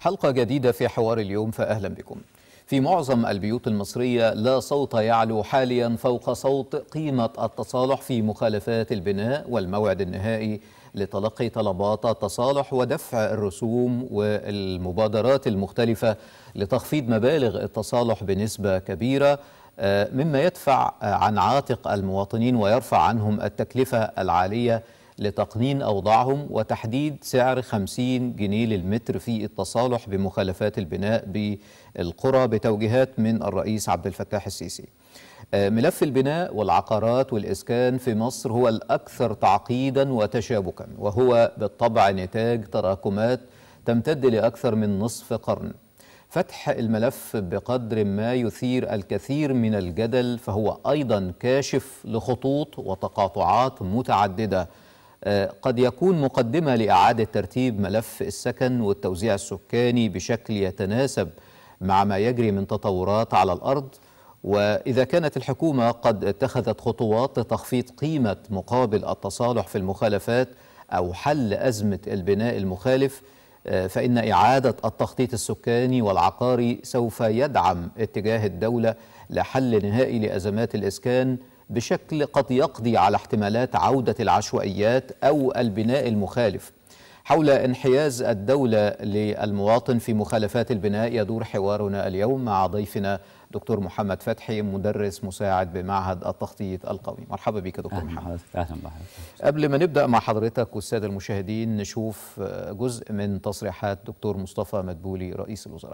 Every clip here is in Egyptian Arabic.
حلقة جديدة في حوار اليوم فأهلا بكم في معظم البيوت المصرية لا صوت يعلو حاليا فوق صوت قيمة التصالح في مخالفات البناء والموعد النهائي لتلقي طلبات التصالح ودفع الرسوم والمبادرات المختلفة لتخفيض مبالغ التصالح بنسبة كبيرة مما يدفع عن عاتق المواطنين ويرفع عنهم التكلفة العالية لتقنين أوضاعهم وتحديد سعر 50 جنيه للمتر في التصالح بمخالفات البناء بالقرى بتوجيهات من الرئيس عبد الفتاح السيسي ملف البناء والعقارات والإسكان في مصر هو الأكثر تعقيدا وتشابكا وهو بالطبع نتاج تراكمات تمتد لأكثر من نصف قرن فتح الملف بقدر ما يثير الكثير من الجدل فهو أيضا كاشف لخطوط وتقاطعات متعددة قد يكون مقدمة لإعادة ترتيب ملف السكن والتوزيع السكاني بشكل يتناسب مع ما يجري من تطورات على الأرض وإذا كانت الحكومة قد اتخذت خطوات لتخفيض قيمة مقابل التصالح في المخالفات أو حل أزمة البناء المخالف فإن إعادة التخطيط السكاني والعقاري سوف يدعم اتجاه الدولة لحل نهائي لأزمات الإسكان بشكل قد يقضي على احتمالات عودة العشوائيات أو البناء المخالف حول انحياز الدولة للمواطن في مخالفات البناء يدور حوارنا اليوم مع ضيفنا دكتور محمد فتحي مدرس مساعد بمعهد التخطيط القومي مرحبا بك دكتور أهلا محمد أهلا بحضرتك قبل ما نبدأ مع حضرتك والسادة المشاهدين نشوف جزء من تصريحات دكتور مصطفى مدبولي رئيس الوزراء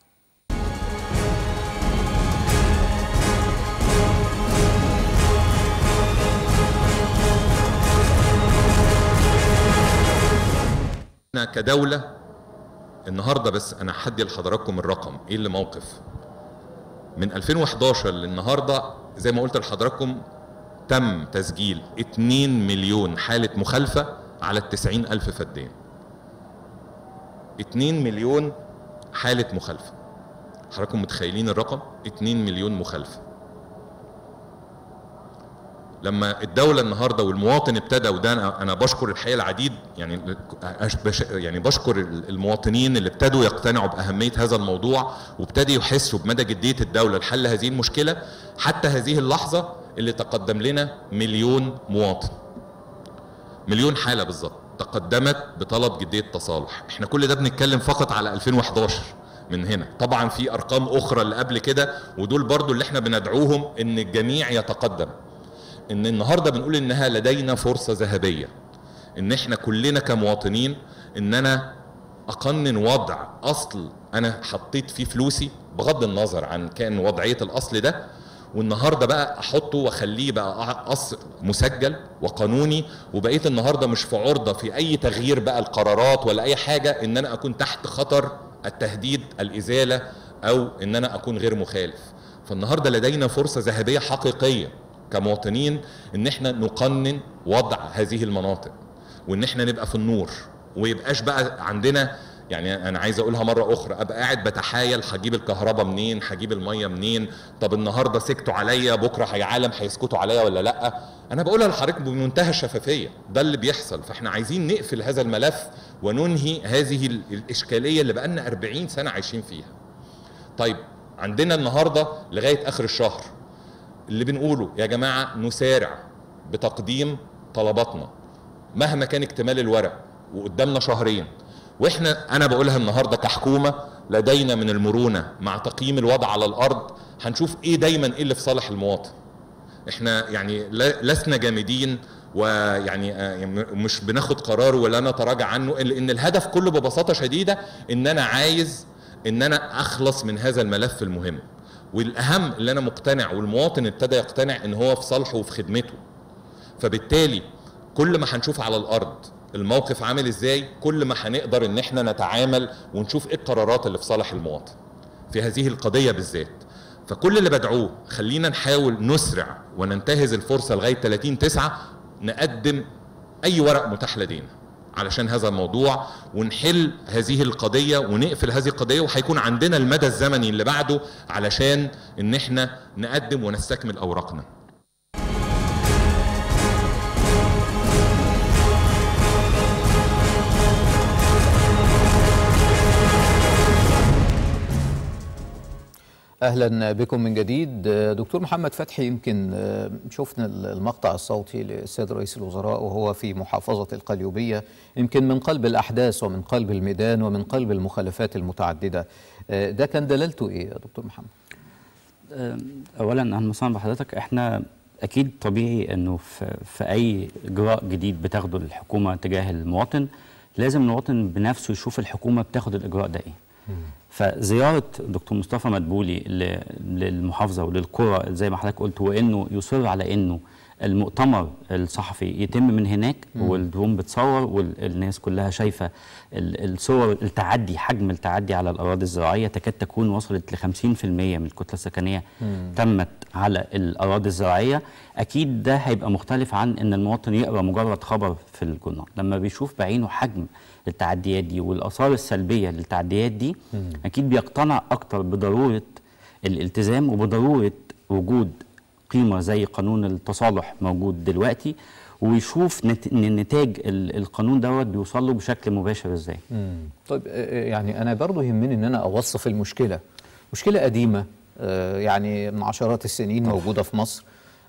احنا كدولة النهاردة بس انا هدي لحضراتكم الرقم ايه اللي موقف من 2011 للنهاردة زي ما قلت لحضراتكم تم تسجيل 2 مليون حالة مخالفة على التسعين ألف فدان 2 مليون حالة مخالفة حضراتكم متخيلين الرقم 2 مليون مخالفة لما الدولة النهاردة والمواطن ابتدى وده أنا, أنا بشكر الحقيقة العديد يعني بش يعني بشكر المواطنين اللي ابتدوا يقتنعوا بأهمية هذا الموضوع وابتدوا يحسوا بمدى جدية الدولة لحل هذه المشكلة حتى هذه اللحظة اللي تقدم لنا مليون مواطن مليون حالة بالظبط تقدمت بطلب جدية تصالح احنا كل ده بنتكلم فقط على 2011 من هنا طبعا في ارقام اخرى اللي قبل كده ودول برضو اللي احنا بندعوهم ان الجميع يتقدم ان النهارده بنقول انها لدينا فرصه ذهبيه ان احنا كلنا كمواطنين ان انا اقنن وضع اصل انا حطيت فيه فلوسي بغض النظر عن كان وضعيه الاصل ده والنهارده بقى احطه واخليه بقى اصل مسجل وقانوني وبقيت النهارده مش في عرضه في اي تغيير بقى القرارات ولا اي حاجه ان انا اكون تحت خطر التهديد الازاله او ان انا اكون غير مخالف فالنهارده لدينا فرصه ذهبيه حقيقيه كمواطنين ان احنا نقنن وضع هذه المناطق وان احنا نبقى في النور ويبقاش بقى عندنا يعني انا عايز اقولها مره اخرى ابقى قاعد بتحايل هجيب الكهرباء منين هجيب الميه منين طب النهارده سكتوا عليا بكره هيعالم هيسكتوا عليا ولا لا انا بقولها لحضرتك بمنتهى الشفافيه ده اللي بيحصل فاحنا عايزين نقفل هذا الملف وننهي هذه الاشكاليه اللي بقالنا 40 سنه عايشين فيها طيب عندنا النهارده لغايه اخر الشهر اللي بنقوله يا جماعة نسارع بتقديم طلباتنا مهما كان اكتمال الورق وقدامنا شهرين واحنا انا بقولها النهارده كحكومه لدينا من المرونه مع تقييم الوضع على الارض هنشوف ايه دايما ايه اللي في صالح المواطن احنا يعني لسنا جامدين ويعني مش بناخد قرار ولا نتراجع عنه لان الهدف كله ببساطه شديده ان انا عايز ان انا اخلص من هذا الملف المهم والاهم اللي انا مقتنع والمواطن ابتدى يقتنع ان هو في صالحه وفي خدمته فبالتالي كل ما هنشوف على الارض الموقف عامل ازاي كل ما هنقدر ان احنا نتعامل ونشوف ايه القرارات اللي في صالح المواطن في هذه القضيه بالذات فكل اللي بدعوه خلينا نحاول نسرع وننتهز الفرصه لغايه 30 9 نقدم اي ورق متاح لدينا علشان هذا الموضوع ونحل هذه القضيه ونقفل هذه القضيه وهيكون عندنا المدى الزمني اللي بعده علشان ان احنا نقدم ونستكمل اوراقنا اهلا بكم من جديد دكتور محمد فتحي يمكن شفنا المقطع الصوتي للسيد رئيس الوزراء وهو في محافظه القليوبيه يمكن من قلب الاحداث ومن قلب الميدان ومن قلب المخالفات المتعدده ده كان دلالته ايه يا دكتور محمد اولا اهلا وسهلا بحضرتك احنا اكيد طبيعي انه في, في اي اجراء جديد بتاخده الحكومه تجاه المواطن لازم المواطن بنفسه يشوف الحكومه بتاخد الاجراء ده ايه فزياره دكتور مصطفى مدبولي للمحافظه وللقرى زي ما حضرتك قلت وانه يصر على انه المؤتمر الصحفي يتم من هناك والدروم بتصور والناس كلها شايفه الصور التعدي حجم التعدي على الاراضي الزراعيه تكاد تكون وصلت ل 50% من الكتله السكنيه مم. تمت على الاراضي الزراعيه اكيد ده هيبقى مختلف عن ان المواطن يقرا مجرد خبر في الجورنال لما بيشوف بعينه حجم التعديات دي والاثار السلبيه للتعديات دي مم. اكيد بيقتنع اكتر بضروره الالتزام وبضروره وجود قيمه زي قانون التصالح موجود دلوقتي ويشوف نت... ان نتاج القانون دوت بيوصل له بشكل مباشر ازاي. مم. طيب يعني انا برضه يهمني ان انا اوصف المشكله. مشكله قديمه يعني من عشرات السنين موجوده في مصر.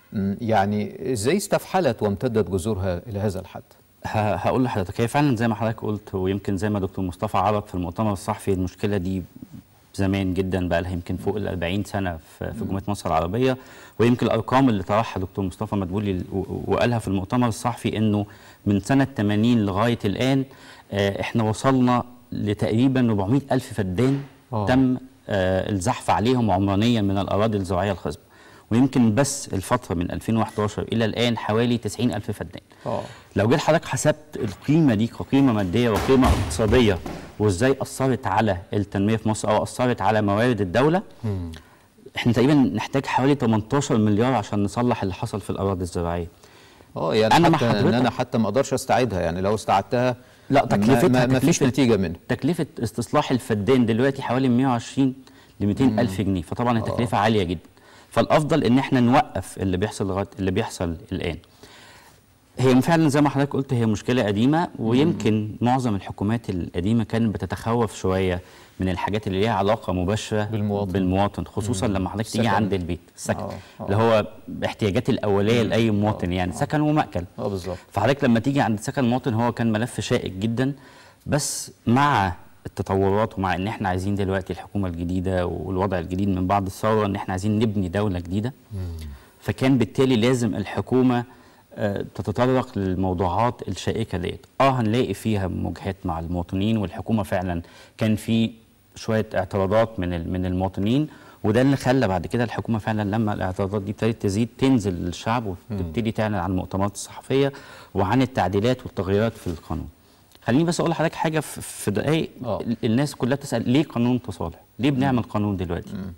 يعني ازاي استفحلت وامتدت جذورها الى هذا الحد؟ هقول لحضرتك هي فعلا زي ما حضرتك قلت ويمكن زي ما دكتور مصطفى عرض في المؤتمر الصحفي المشكله دي زمان جدا بقى لها يمكن فوق ال 40 سنه في, في جمهوريه مصر العربيه ويمكن الارقام اللي طرحها دكتور مصطفى مدبولي وقالها في المؤتمر الصحفي انه من سنه 80 لغايه الان احنا وصلنا لتقريبا 400 الف فدان أوه. تم الزحف عليهم عمرانيا من الاراضي الزراعيه الخصبه ويمكن بس الفتره من 2011 الى الان حوالي 90 الف فدان أوه. لو جيت حضرتك حسبت القيمه دي كقيمه ماديه وقيمه اقتصاديه وازاي اثرت على التنميه في مصر او اثرت على موارد الدوله مم. احنا تقريبا نحتاج حوالي 18 مليار عشان نصلح اللي حصل في الاراضي الزراعيه اه يعني أنا حتى ان انا حتى ما اقدرش استعيدها يعني لو استعدتها لا تكلفتها ما, ما فيش نتيجه منها تكلفه استصلاح الفدان دلوقتي حوالي 120 ل 200 مم. الف جنيه فطبعا التكلفه أوه. عاليه جدا فالافضل ان احنا نوقف اللي بيحصل لغايه اللي بيحصل الان هي فعلا زي ما حضرتك قلت هي مشكله قديمه ويمكن معظم الحكومات القديمه كانت بتتخوف شويه من الحاجات اللي ليها علاقه مباشره بالمواطن, بالمواطن خصوصا مم. لما حضرتك تيجي عند البيت السكن أوه. أوه. اللي هو الاحتياجات الاوليه لاي مواطن أوه. يعني سكن ومأكل اه بالظبط فحضرتك لما تيجي عند سكن المواطن هو كان ملف شائك جدا بس مع التطورات ومع ان احنا عايزين دلوقتي الحكومه الجديده والوضع الجديد من بعد الثوره ان احنا عايزين نبني دوله جديده مم. فكان بالتالي لازم الحكومه تتطرق للموضوعات الشائكه ديت اه هنلاقي فيها مواجهات مع المواطنين والحكومه فعلا كان في شويه اعتراضات من من المواطنين وده اللي خلى بعد كده الحكومه فعلا لما الاعتراضات دي ابتدت تزيد تنزل للشعب وتبتدي تعلن عن المؤتمرات الصحفيه وعن التعديلات والتغييرات في القانون خليني بس اقول لحضرتك حاجه في دقائق الناس كلها تسال ليه قانون تصالح ليه بنعمل قانون دلوقتي مم.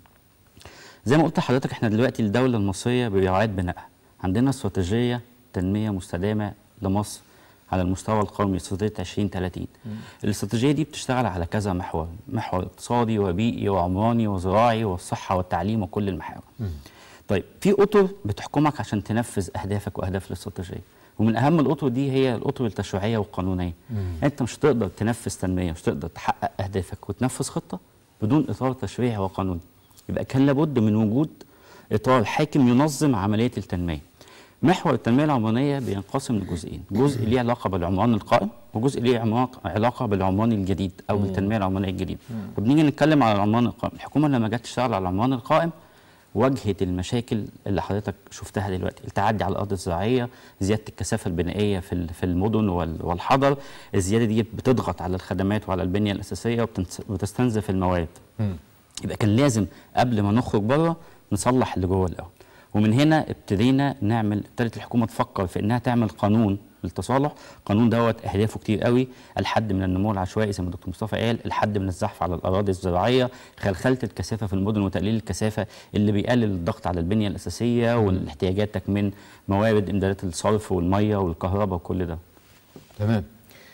زي ما قلت لحضرتك احنا دلوقتي الدوله المصريه بيعاد بنائها عندنا استراتيجيه تنميه مستدامه لمصر على المستوى القومي استراتيجيه 2030 الاستراتيجيه دي بتشتغل على كذا محور محور اقتصادي وبيئي وعمراني وزراعي والصحه والتعليم وكل المحاور مم. طيب في اطر بتحكمك عشان تنفذ اهدافك واهداف الاستراتيجيه ومن اهم الاطر دي هي الاطر التشريعيه والقانونيه مم. انت مش هتقدر تنفذ تنميه مش هتقدر تحقق اهدافك وتنفذ خطه بدون اطار تشريعي وقانوني يبقى كان لابد من وجود اطار حاكم ينظم عمليه التنميه محور التنميه العمرانيه بينقسم لجزئين، جزء ليه علاقه بالعمران القائم وجزء ليه علاقه بالعمران الجديد او بالتنميه العمرانيه الجديده. وبنيجي نتكلم على العمران القائم، الحكومه لما جت تشتغل على العمران القائم واجهت المشاكل اللي حضرتك شفتها دلوقتي، التعدي على الارض الزراعيه، زياده الكثافه البنائيه في في المدن والحضر، الزياده دي بتضغط على الخدمات وعلى البنيه الاساسيه وبتستنزف الموارد. يبقى كان لازم قبل ما نخرج بره نصلح اللي جوه الاول. ومن هنا ابتدينا نعمل ابتدت الحكومه تفكر في انها تعمل قانون للتصالح قانون دوت اهدافه كتير قوي الحد من النمو العشوائي زي ما الدكتور مصطفى قال الحد من الزحف على الاراضي الزراعيه خلخله الكثافه في المدن وتقليل الكثافه اللي بيقلل الضغط على البنيه الاساسيه والاحتياجاتك من موارد امدادات الصرف والميه والكهرباء وكل ده تمام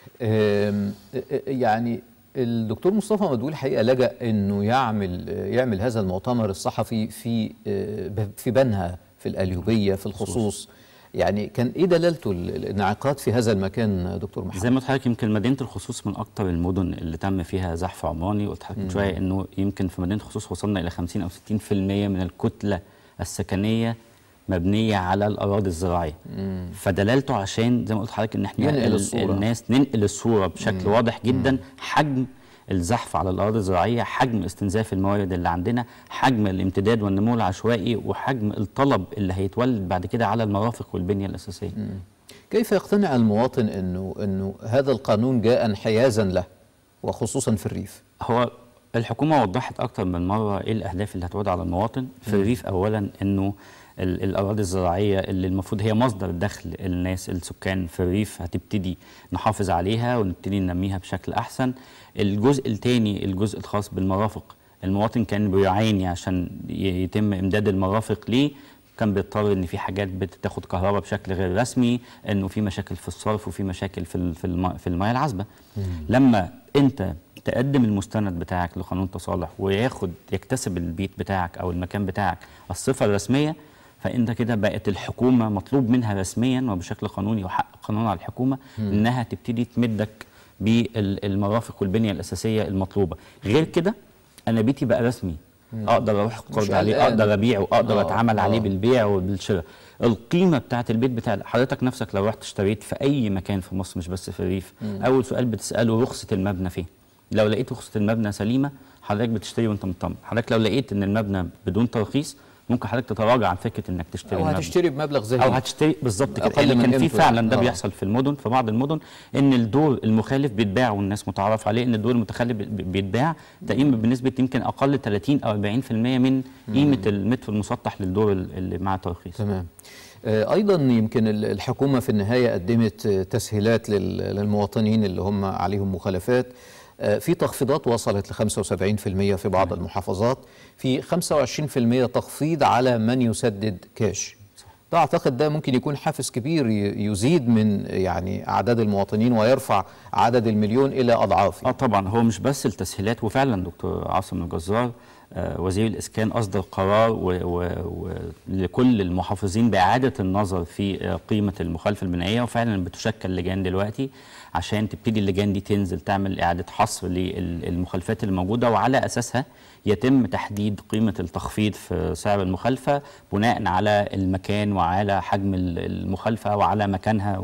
يعني الدكتور مصطفى مدبولي الحقيقه لجا انه يعمل يعمل هذا المؤتمر الصحفي في في بنها في القليوبيه في الخصوص يعني كان ايه دلالته ال- الانعقاد في هذا المكان دكتور محمد زي ما قلت لحضرتك يمكن مدينه الخصوص من اكتر المدن اللي تم فيها زحف عمراني قلت لحضرتك من شويه انه يمكن في مدينه الخصوص وصلنا الى 50 او 60% من الكتله السكنيه مبنيه على الاراضي الزراعيه فدلالته عشان زي ما قلت لحضرتك ان احنا ينقل ال- الصورة. الناس ننقل الصوره بشكل واضح جدا حجم الزحف على الاراضي الزراعيه حجم استنزاف الموارد اللي عندنا حجم الامتداد والنمو العشوائي وحجم الطلب اللي هيتولد بعد كده على المرافق والبنيه الاساسيه كيف يقتنع المواطن انه انه هذا القانون جاء انحيازا له وخصوصا في الريف هو الحكومه وضحت اكتر من مره ايه الاهداف اللي هتعود على المواطن في الريف اولا انه ال- الاراضي الزراعيه اللي المفروض هي مصدر دخل الناس السكان في الريف هتبتدي نحافظ عليها ونبتدي ننميها بشكل احسن الجزء الثاني الجزء الخاص بالمرافق المواطن كان بيعاني عشان ي- يتم امداد المرافق ليه كان بيضطر ان في حاجات بتاخد كهرباء بشكل غير رسمي انه في مشاكل في الصرف وفي مشاكل في ال- في الم- في المياه العذبه لما انت تقدم المستند بتاعك لقانون التصالح وياخد يكتسب البيت بتاعك او المكان بتاعك الصفه الرسميه فانت كده بقت الحكومه مطلوب منها رسميا وبشكل قانوني وحق قانون على الحكومه انها تبتدي تمدك بالمرافق والبنيه الاساسيه المطلوبه غير كده انا بيتي بقى رسمي اقدر اروح مش اقرض عليه قلقان. اقدر ابيعه اقدر آه، اتعامل آه. عليه بالبيع وبالشراء القيمه بتاعت البيت بتاع حضرتك نفسك لو رحت اشتريت في اي مكان في مصر مش بس في الريف اول سؤال بتساله رخصه المبنى فين لو لقيت رخصه المبنى سليمه حضرتك بتشتري وانت مطمن حضرتك لو لقيت ان المبنى بدون ترخيص ممكن حضرتك تتراجع عن فكره انك تشتري او المبنى هتشتري بمبلغ زهيد او هتشتري بالظبط كده أقل اللي من كان في قيمته فعلا يعني. ده آه. بيحصل في المدن في بعض المدن ان الدور المخالف بيتباع والناس متعرف عليه ان الدور المتخلف بي- بيتباع تقريبا بنسبه يمكن اقل 30 او 40% من قيمه المتر المسطح للدور ال- اللي مع ترخيص تمام آه، ايضا يمكن ال- الحكومه في النهايه قدمت آه، تسهيلات لل- للمواطنين اللي هم عليهم مخالفات آه، في تخفيضات وصلت ل 75% في بعض المحافظات في 25% تخفيض على من يسدد كاش ده اعتقد ده ممكن يكون حافز كبير ي- يزيد من يعني اعداد المواطنين ويرفع عدد المليون الى اضعاف اه طبعا هو مش بس التسهيلات وفعلا دكتور عاصم الجزار آه وزير الاسكان اصدر قرار و و و لكل المحافظين باعاده النظر في آه قيمه المخالفه البنائيه وفعلا بتشكل لجان دلوقتي عشان تبتدي اللجان دي تنزل تعمل اعاده حصر للمخالفات اللي موجوده وعلى اساسها يتم تحديد قيمه التخفيض في سعر المخالفه بناء على المكان وعلى حجم ال- المخالفه وعلى مكانها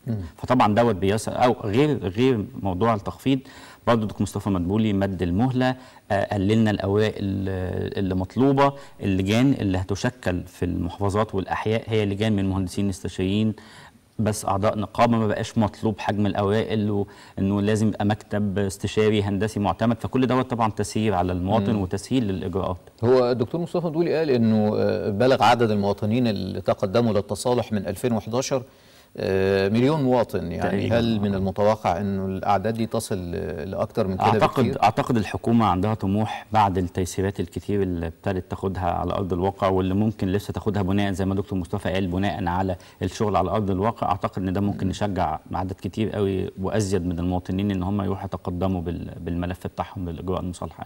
فطبعا دوت بيسر او غير غير موضوع التخفيض برضه دكتور مصطفى مدبولي مد المهله آه، قللنا الاوراق ال- اللي مطلوبه اللجان اللي هتشكل في المحافظات والاحياء هي لجان من مهندسين استشاريين بس اعضاء نقابه ما بقاش مطلوب حجم الاوراق اللي انه لازم يبقى مكتب استشاري هندسي معتمد فكل دوت طبعا تسهيل على المواطن وتسهيل للاجراءات هو الدكتور مصطفى مدولي قال انه آه، بلغ عدد المواطنين اللي تقدموا للتصالح من 2011 آه، مليون مواطن يعني تقريباً. هل من المتوقع انه الاعداد دي تصل آه، لاكثر من كده اعتقد بكتير؟ اعتقد الحكومه عندها طموح بعد التيسيرات الكتير اللي ابتدت تاخدها على ارض الواقع واللي ممكن لسه تاخدها بناء زي ما دكتور مصطفى قال بناء على الشغل على ارض الواقع اعتقد ان ده ممكن يشجع عدد كتير قوي وازيد من المواطنين ان هم يروحوا يتقدموا بال- بالملف بتاعهم للاجراء المصالحه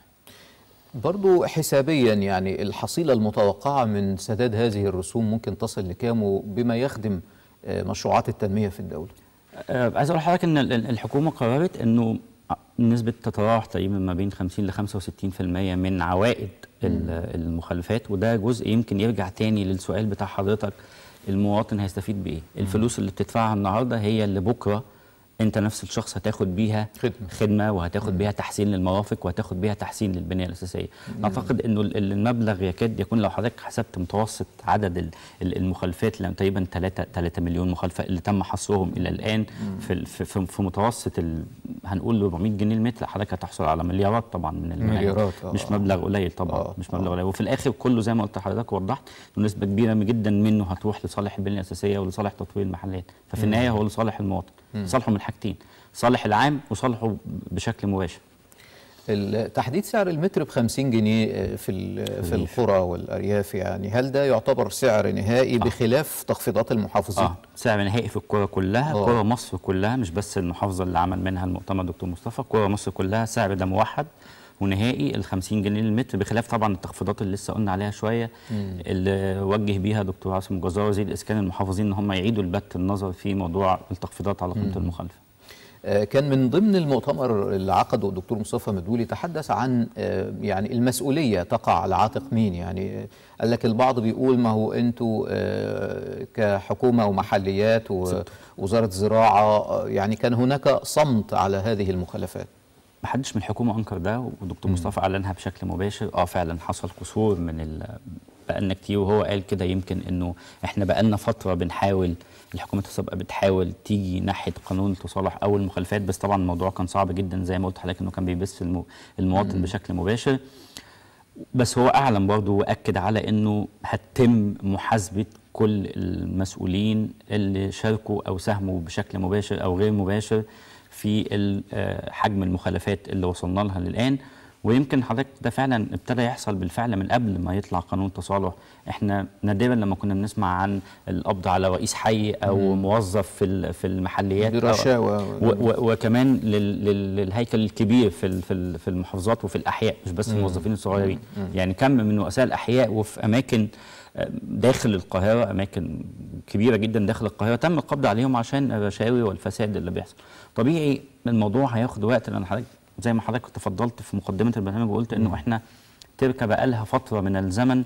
برضو حسابيا يعني الحصيله المتوقعه من سداد هذه الرسوم ممكن تصل لكام وبما يخدم آه، مشروعات التنميه في الدوله آه، عايز اقول لحضرتك ان ال- ال- الحكومه قررت انه نسبه تتراوح تقريبا ما بين 50 ل 65% من عوائد ال- المخالفات وده جزء يمكن يرجع تاني للسؤال بتاع حضرتك المواطن هيستفيد بايه؟ الفلوس اللي بتدفعها النهارده هي اللي بكره انت نفس الشخص هتاخد بيها خدمة. خدمه وهتاخد بيها تحسين للمرافق وهتاخد بيها تحسين للبنيه الاساسيه. اعتقد انه ال- ال- المبلغ يكاد يكون لو حضرتك حسبت متوسط عدد ال- ال- المخالفات اللي تقريبا 3 3 مليون مخالفه اللي تم حصرهم الى الان في ال- في, في, في متوسط ال- هنقول 400 جنيه المتر حضرتك هتحصل على مليارات طبعا من المناهج. مليارات، آه. مش مبلغ قليل طبعا آه، مش مبلغ قليل وفي الاخر كله زي ما قلت لحضرتك ووضحت انه نسبه كبيره جدا منه هتروح لصالح البنيه الاساسيه ولصالح تطوير المحلات ففي النهايه هو لصالح المواطن صالحه من حاجتين صالح العام وصالحه بشكل مباشر ال- تحديد سعر المتر ب 50 جنيه آه، في ال- في القرى والارياف يعني هل ده يعتبر سعر نهائي بخلاف تخفيضات المحافظين؟ اه سعر نهائي في الكرة كلها آه. كرة مصر كلها مش بس المحافظة اللي عمل منها المؤتمر دكتور مصطفى كرة مصر كلها سعر ده موحد ونهائي ال 50 جنيه للمتر بخلاف طبعا التخفيضات اللي لسه قلنا عليها شويه اللي وجه بيها دكتور عاصم جزار وزير الاسكان المحافظين ان هم يعيدوا البت النظر في موضوع التخفيضات على قيمه المخالفه آه، كان من ضمن المؤتمر اللي عقده الدكتور مصطفى مدولي تحدث عن آه، يعني المسؤوليه تقع على عاتق مين يعني آه، قال لك البعض بيقول ما هو انتوا آه، كحكومه ومحليات ووزاره زراعه آه، يعني كان هناك صمت على هذه المخالفات ما حدش من الحكومه انكر ده والدكتور مصطفى اعلنها بشكل مباشر اه فعلا حصل قصور من ال... بقالنا كتير وهو قال كده يمكن انه احنا بقالنا فتره بنحاول الحكومه السابقه بتحاول تيجي ناحيه قانون التصالح او المخالفات بس طبعا الموضوع كان صعب جدا زي ما قلت لحضرتك انه كان بيبث المو... المواطن بشكل مباشر بس هو اعلن برضه واكد على انه هتتم محاسبه كل المسؤولين اللي شاركوا او ساهموا بشكل مباشر او غير مباشر في ال- آه، حجم المخالفات اللي وصلنا لها للان ويمكن حضرتك ده فعلا ابتدى يحصل بالفعل من قبل ما يطلع قانون التصالح احنا نادرا لما كنا بنسمع عن القبض على رئيس حي او موظف في ال- في المحليات أو- برشاوى و- و- وكمان لل- لل- للهيكل الكبير في ال- في ال- في المحافظات وفي الاحياء مش بس الموظفين الصغيرين يعني كم من رؤساء الاحياء وفي اماكن آه، داخل القاهره اماكن كبيره جدا داخل القاهره تم القبض عليهم عشان الرشاوي والفساد اللي بيحصل طبيعي الموضوع هياخد وقت لان حضرتك زي ما حضرتك تفضلت في مقدمه البرنامج وقلت انه احنا تركه بقالها فتره من الزمن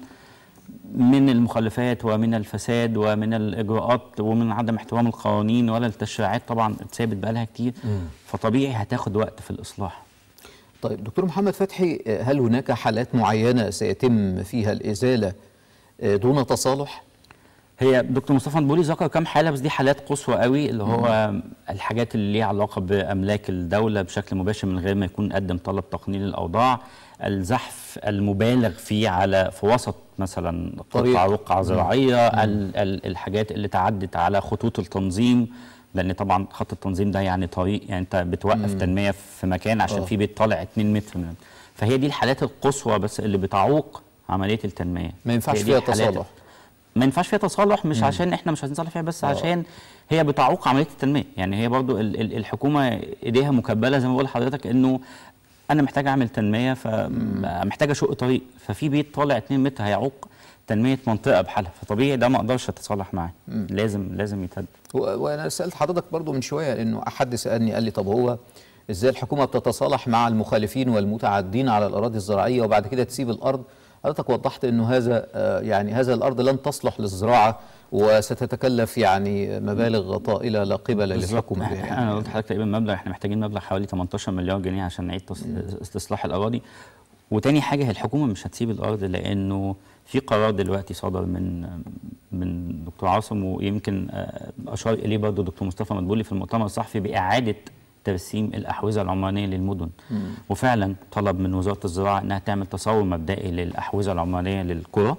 من المخالفات ومن الفساد ومن الاجراءات ومن عدم احترام القوانين ولا التشريعات طبعا اتثابت بقالها كتير فطبيعي هتاخد وقت في الاصلاح طيب دكتور محمد فتحي آه، هل هناك حالات معينه سيتم فيها الازاله آه، دون تصالح هي دكتور مصطفى نبولي ذكر كام حاله بس دي حالات قصوى قوي اللي هو الحاجات اللي ليها علاقه باملاك الدوله بشكل مباشر من غير ما يكون قدم طلب تقنين الاوضاع الزحف المبالغ فيه على في وسط مثلا طريق. قطع رقعه زراعيه ال- ال- الحاجات اللي تعدت على خطوط التنظيم لان طبعا خط التنظيم ده يعني طريق يعني انت بتوقف تنميه في مكان عشان آه. في بيت طالع 2 متر من فهي دي الحالات القصوى بس اللي بتعوق عمليه التنميه ما ينفعش هي دي فيها الحالات تصالح ما ينفعش فيها تصالح مش عشان احنا مش عايزين نصالح فيها بس عشان هي بتعوق عمليه التنميه يعني هي برضو ال- ال- الحكومه ايديها مكبله زي ما بقول لحضرتك انه انا محتاج اعمل تنميه فمحتاج اشق طريق ففي بيت طالع 2 متر هيعوق تنميه منطقه بحالها فطبيعي ده ما اقدرش اتصالح معاه لازم لازم يتهد و- وانا سالت حضرتك برضو من شويه لانه احد سالني قال لي طب هو ازاي الحكومه بتتصالح مع المخالفين والمتعدين على الاراضي الزراعيه وبعد كده تسيب الارض حضرتك وضحت انه هذا آه، يعني هذا الارض لن تصلح للزراعه وستتكلف يعني مبالغ طائله لا قبل للحكومه بها انا يعني. قلت لحضرتك تقريبا مبلغ احنا محتاجين مبلغ حوالي 18 مليار جنيه عشان نعيد تص- استصلاح الاراضي وتاني حاجه هي الحكومه مش هتسيب الارض لانه في قرار دلوقتي صدر من من دكتور عاصم ويمكن آه، اشار اليه برضه دكتور مصطفى مدبولي في المؤتمر الصحفي باعاده ترسيم الاحوزه العمرانيه للمدن وفعلا طلب من وزاره الزراعه انها تعمل تصور مبدئي للاحوزه العمرانيه للقرى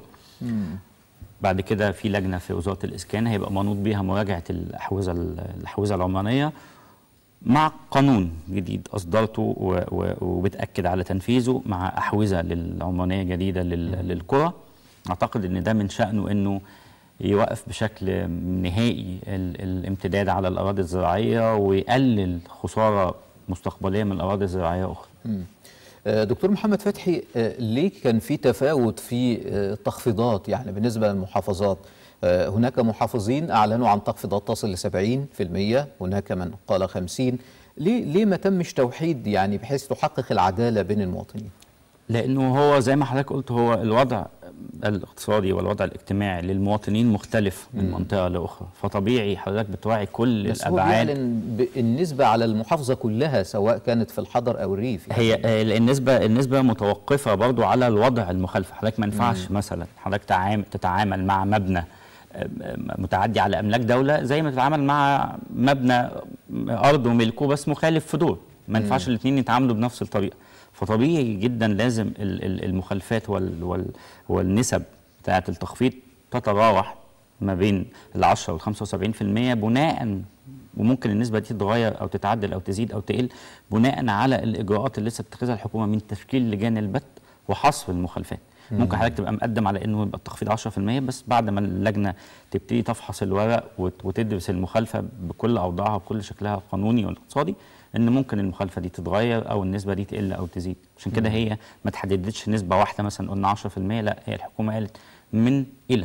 بعد كده في لجنه في وزاره الاسكان هيبقى منوط بيها مراجعه الاحوزه الاحوزه العمرانيه مع قانون جديد اصدرته و- و- وبتاكد على تنفيذه مع احوزه للعمرانيه جديده لل- للقرى اعتقد ان ده من شانه انه يوقف بشكل نهائي ال- الامتداد على الاراضي الزراعيه ويقلل خساره مستقبليه من الاراضي الزراعيه اخرى آه، دكتور محمد فتحي آه، ليه كان في تفاوت في آه، التخفيضات يعني بالنسبة للمحافظات آه، هناك محافظين أعلنوا عن تخفيضات تصل ل 70% هناك من قال 50 ليه ليه ما تمش توحيد يعني بحيث تحقق العدالة بين المواطنين لانه هو زي ما حضرتك قلت هو الوضع الاقتصادي والوضع الاجتماعي للمواطنين مختلف من منطقه لاخرى فطبيعي حضرتك بتراعي كل بس هو الابعاد بيعلن بالنسبة على المحافظة كلها سواء كانت في الحضر أو الريف يعني. هي آه، النسبه النسبه متوقفه برضو على الوضع المخالفه حضرتك ما ينفعش مثلا حضرتك تعام- تتعامل مع مبنى آه، آه، متعدي على املاك دوله زي ما تتعامل مع مبنى ارض وملكه بس مخالف في دور ما ينفعش الاثنين يتعاملوا بنفس الطريقه فطبيعي جدا لازم ال- ال- المخالفات وال وال والنسب بتاعه التخفيض تتراوح ما بين ال 10 وال 75% بناء وممكن النسبه دي تتغير او تتعدل او تزيد او تقل بناء على الاجراءات اللي لسه بتتخذها الحكومه من تشكيل لجان البت وحصر المخالفات ممكن حضرتك تبقى مقدم على انه يبقى التخفيض 10% بس بعد ما اللجنه تبتدي تفحص الورق وت- وتدرس المخالفه بكل اوضاعها وبكل شكلها القانوني والاقتصادي ان ممكن المخالفه دي تتغير او النسبه دي تقل او تزيد عشان كده هي ما تحددتش نسبه واحده مثلا قلنا 10% لا هي الحكومه قالت من الى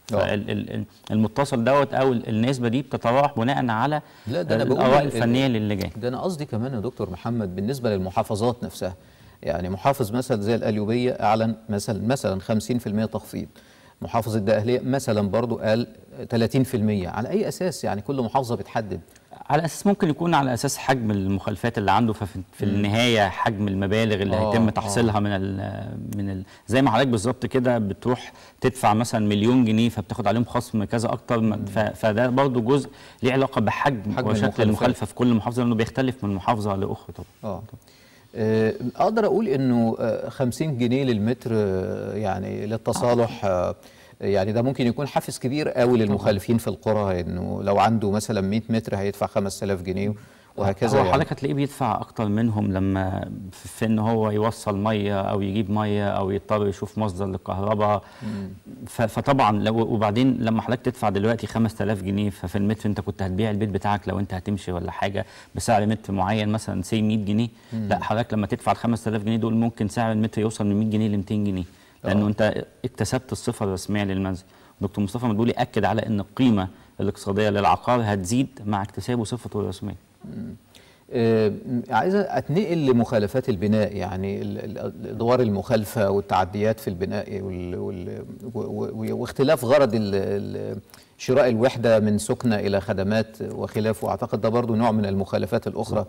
فالمتصل دوت او ال- النسبه دي بتتراوح بناء على لا ده انا بقول الاراء ال- الفنيه للجان ده انا قصدي كمان يا دكتور محمد بالنسبه للمحافظات نفسها يعني محافظ مثلا زي القليوبيه اعلن مثلا مثلا 50% تخفيض محافظ الدقهليه مثلا برضو قال 30% على اي اساس يعني كل محافظه بتحدد على اساس ممكن يكون على اساس حجم المخالفات اللي عنده ففي في النهايه حجم المبالغ اللي آه، هيتم آه. تحصيلها من ال من ال زي ما حضرتك بالظبط كده بتروح تدفع مثلا مليون جنيه فبتاخد عليهم خصم كذا اكتر من- ف- فده برضه جزء ليه علاقه بحجم, حجم وشكل المخالفات. المخالفه في كل محافظه لانه بيختلف من محافظه لاخرى طبعا اه آه، اقدر اقول انه آه، 50 جنيه للمتر آه، يعني للتصالح آه، يعني ده ممكن يكون حافز كبير قوي للمخالفين في القرى انه لو عنده مثلا 100 متر هيدفع 5000 جنيه وهكذا هو يعني. حضرتك هتلاقيه بيدفع اكتر منهم لما في في ان هو يوصل ميه او يجيب ميه او يضطر يشوف مصدر للكهرباء ف- فطبعا لو وبعدين لما حضرتك تدفع دلوقتي 5000 جنيه ففي المتر انت كنت هتبيع البيت بتاعك لو انت هتمشي ولا حاجه بسعر متر معين مثلا سي 100 جنيه لا حضرتك لما تدفع ال 5000 جنيه دول ممكن سعر المتر يوصل من 100 جنيه ل 200 جنيه لانه آه. انت اكتسبت الصفه الرسميه للمنزل دكتور مصطفى مدبولي اكد على ان القيمه الاقتصاديه للعقار هتزيد مع اكتسابه صفته الرسميه آه، عايز اتنقل لمخالفات البناء يعني ال- ال- الادوار المخالفه والتعديات في البناء وال وال و- و- واختلاف غرض ال- ال- شراء الوحده من سكنه الى خدمات وخلافه واعتقد ده برضو نوع من المخالفات الاخرى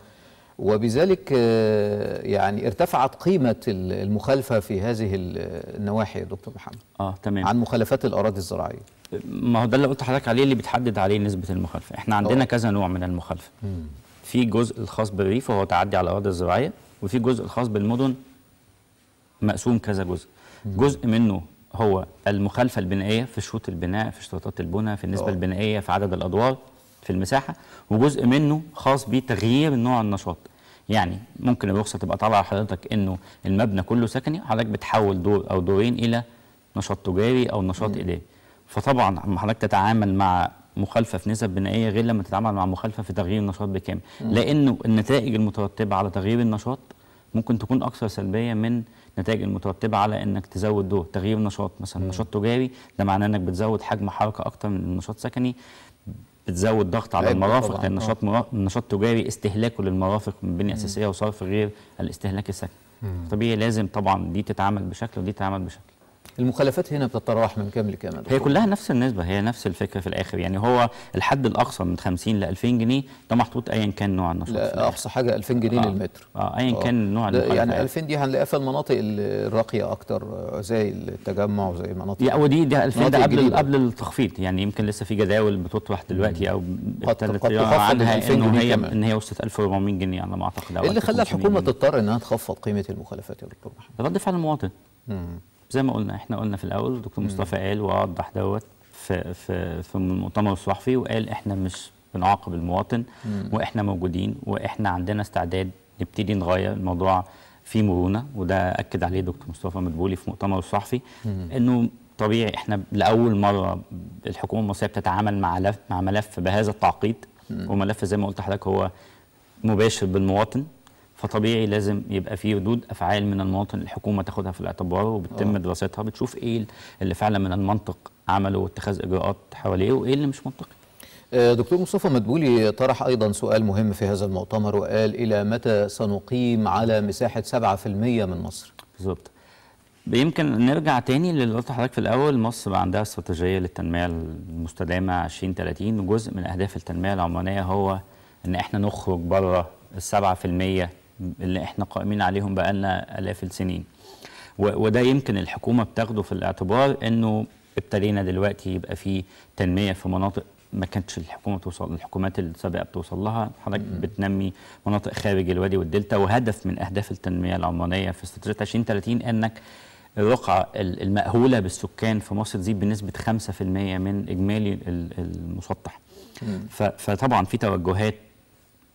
وبذلك آه، يعني ارتفعت قيمه ال- المخالفه في هذه ال- النواحي يا دكتور محمد اه تمام عن مخالفات الاراضي الزراعيه ما هو ده اللي قلت لحضرتك عليه اللي بتحدد عليه نسبه المخالفه احنا عندنا أوه. كذا نوع من المخالفه في جزء الخاص بالريف وهو تعدي على الاراضي الزراعيه وفي جزء الخاص بالمدن مقسوم كذا جزء جزء منه هو المخالفه البنائيه في شروط البناء في اشتراطات البناء في النسبه أوه. البنائيه في عدد الادوار في المساحه وجزء منه خاص بتغيير نوع النشاط يعني ممكن الرخصه تبقى طالعه لحضرتك انه المبنى كله سكني حضرتك بتحول دور او دورين الى نشاط تجاري او نشاط اداري فطبعا لما حضرتك تتعامل مع مخالفه في نسب بنائيه غير لما تتعامل مع مخالفه في تغيير النشاط بكامل لانه النتائج المترتبه على تغيير النشاط ممكن تكون اكثر سلبيه من النتائج المترتبه على انك تزود دور تغيير نشاط مثلا نشاط تجاري ده معناه انك بتزود حجم حركه اكتر من نشاط سكني بتزود ضغط على عبء المرافق طبعاً، لان آه. نشاط مرا- نشاط تجاري استهلاكه للمرافق من بنيه اساسيه وصرف غير الاستهلاك السكني طبيعي لازم طبعا دي تتعامل بشكل ودي تتعامل بشكل المخالفات هنا بتتراوح من كام لكام يا هي دكتور؟ كلها نفس النسبة هي نفس الفكرة في الآخر يعني هو الحد الأقصى من 50 ل 2000 جنيه ده محطوط أيا كان نوع النشاط في لا الآخر. اقصى حاجه 2000 جنيه آه. للمتر اه ايا آه. كان نوع ده المخالفة يعني 2000 دي هنلاقيها في المناطق الراقيه اكتر آه، زي التجمع وزي المناطق يا ودي ده 2000 ده مناطق قبل جديدة. قبل التخفيض يعني يمكن لسه في جداول بتطرح دلوقتي او قد- ابتدت قد يقع تخفض عنها ال 2000 انه جنيه هي كمان. ان هي وصلت 1400 جنيه على ما اعتقد أو ايه اللي خلى 1500 الحكومه جنيه. تضطر انها تخفض قيمه المخالفات يا دكتور محمد؟ رد فعل المواطن زي ما قلنا احنا قلنا في الاول الدكتور مصطفى قال ووضح دوت في في في المؤتمر الصحفي وقال احنا مش بنعاقب المواطن واحنا موجودين واحنا عندنا استعداد نبتدي نغير الموضوع في مرونه وده اكد عليه دكتور مصطفى مدبولي في مؤتمر الصحفي انه طبيعي احنا لاول مره الحكومه المصريه بتتعامل مع ملف مع ملف بهذا التعقيد وملف زي ما قلت لحضرتك هو مباشر بالمواطن فطبيعي لازم يبقى في ردود افعال من المواطن الحكومه تاخدها في الاعتبار وبتتم دراستها بتشوف ايه اللي فعلا من المنطق عمله واتخاذ اجراءات حواليه وايه اللي مش منطقي آه، دكتور مصطفى مدبولي طرح ايضا سؤال مهم في هذا المؤتمر وقال الى متى سنقيم على مساحه 7% من مصر؟ بالظبط يمكن نرجع تاني للي قلت لحضرتك في الاول مصر عندها استراتيجيه للتنميه المستدامه 2030 وجزء من اهداف التنميه العمرانيه هو ان احنا نخرج بره السبعة في المية اللي احنا قائمين عليهم بقالنا الاف السنين و- وده يمكن الحكومه بتاخده في الاعتبار انه ابتدينا دلوقتي يبقى في تنميه في مناطق ما كانتش الحكومه توصل الحكومات السابقه بتوصل لها حضرتك بتنمي مناطق خارج الوادي والدلتا وهدف من اهداف التنميه العمرانيه في استراتيجيه 2030 انك الرقعه ال- المأهوله بالسكان في مصر تزيد بنسبه 5% من اجمالي ال- المسطح ف- فطبعا في توجهات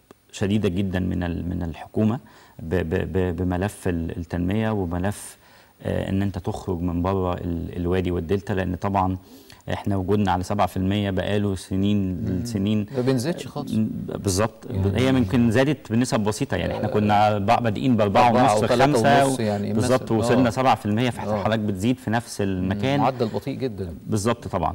شديده جدا من ال- من الحكومه ب- ب- ب- بملف ال- التنميه وملف آه، ان انت تخرج من بره ال- الوادي والدلتا لان طبعا احنا وجودنا على 7% بقاله سنين سنين ما بينزلش خالص بالظبط هي يمكن زادت بنسب بسيطه يعني احنا كنا بق- بادئين باربعه أربعة ونص أو في تلاتة خمسه ونص يعني بالظبط مثلا. وصلنا آه. 7% فاحنا آه. حضرتك بتزيد في نفس المكان معدل بطيء جدا بالظبط طبعا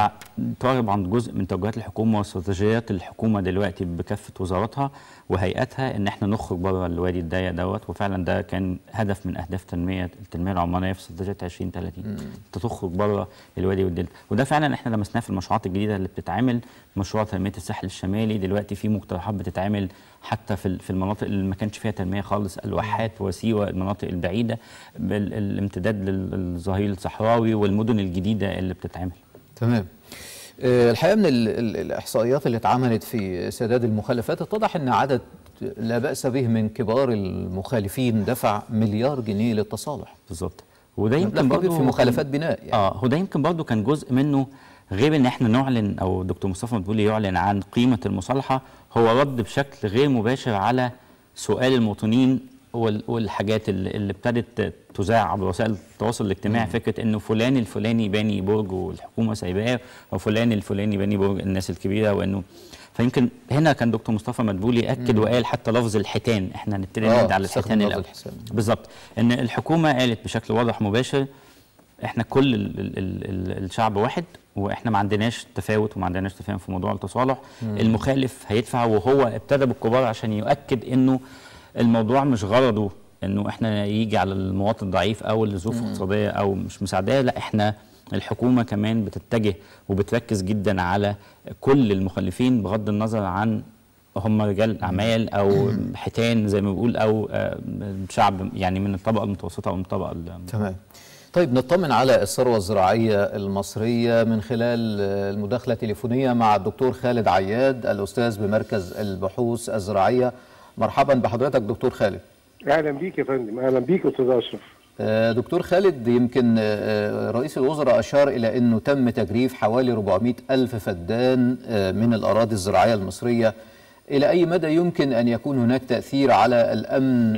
فطبعا جزء من توجهات الحكومه واستراتيجيات الحكومه دلوقتي بكافه وزاراتها وهيئاتها ان احنا نخرج بره الوادي الضيق دوت وفعلا ده كان هدف من اهداف تنميه التنميه العمرانيه في استراتيجيه 2030 انت تخرج بره الوادي والدلتا وده فعلا احنا لمسناه في المشروعات الجديده اللي بتتعمل مشروع تنميه الساحل الشمالي دلوقتي في مقترحات بتتعمل حتى في في المناطق اللي ما كانش فيها تنميه خالص الواحات وسيوه المناطق البعيده بالامتداد للظهير الصحراوي والمدن الجديده اللي بتتعمل تمام آه، الحقيقه من ال- ال- الاحصائيات اللي اتعملت في سداد المخالفات اتضح ان عدد لا باس به من كبار المخالفين دفع مليار جنيه للتصالح بالظبط وده مبلغ يمكن كبير برضه في كان- مخالفات بناء يعني. اه هو ده يمكن برضه كان جزء منه غير ان احنا نعلن او دكتور مصطفى مدبولي يعلن عن قيمه المصالحه هو رد بشكل غير مباشر على سؤال المواطنين وال- والحاجات اللي اللي ابتدت تذاع عبر وسائل التواصل الاجتماعي فكره انه فلان الفلاني باني برج والحكومه سايباه وفلان الفلاني باني برج الناس الكبيره وانه فيمكن هنا كان دكتور مصطفى مدبولي اكد وقال حتى لفظ الحيتان احنا هنبتدي آه، نرد على استخدم الحيتان لفظ الاول الحسان. بالظبط ان الحكومه قالت بشكل واضح مباشر احنا كل ال ال ال ال الشعب واحد واحنا ما عندناش تفاوت وما عندناش تفاهم في موضوع التصالح المخالف هيدفع وهو ابتدى بالكبار عشان يؤكد انه الموضوع مش غرضه انه احنا يجي على المواطن الضعيف او اللي ظروفه اقتصاديه او مش مساعداه لا احنا الحكومه كمان بتتجه وبتركز جدا على كل المخلفين بغض النظر عن هم رجال اعمال او حيتان زي ما بيقول او آه، شعب يعني من الطبقه المتوسطه او من الطبقه ال- تمام طيب نطمن على الثروة الزراعية المصرية من خلال آه، المداخلة التليفونية مع الدكتور خالد عياد الأستاذ بمركز البحوث الزراعية مرحبا بحضرتك دكتور خالد اهلا بيك يا فندم اهلا بيك استاذ اشرف آه، دكتور خالد يمكن آه، رئيس الوزراء أشار إلى أنه تم تجريف حوالي 400 ألف فدان آه، من الأراضي الزراعية المصرية إلى أي مدى يمكن أن يكون هناك تأثير على الأمن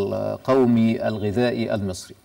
القومي الغذائي المصري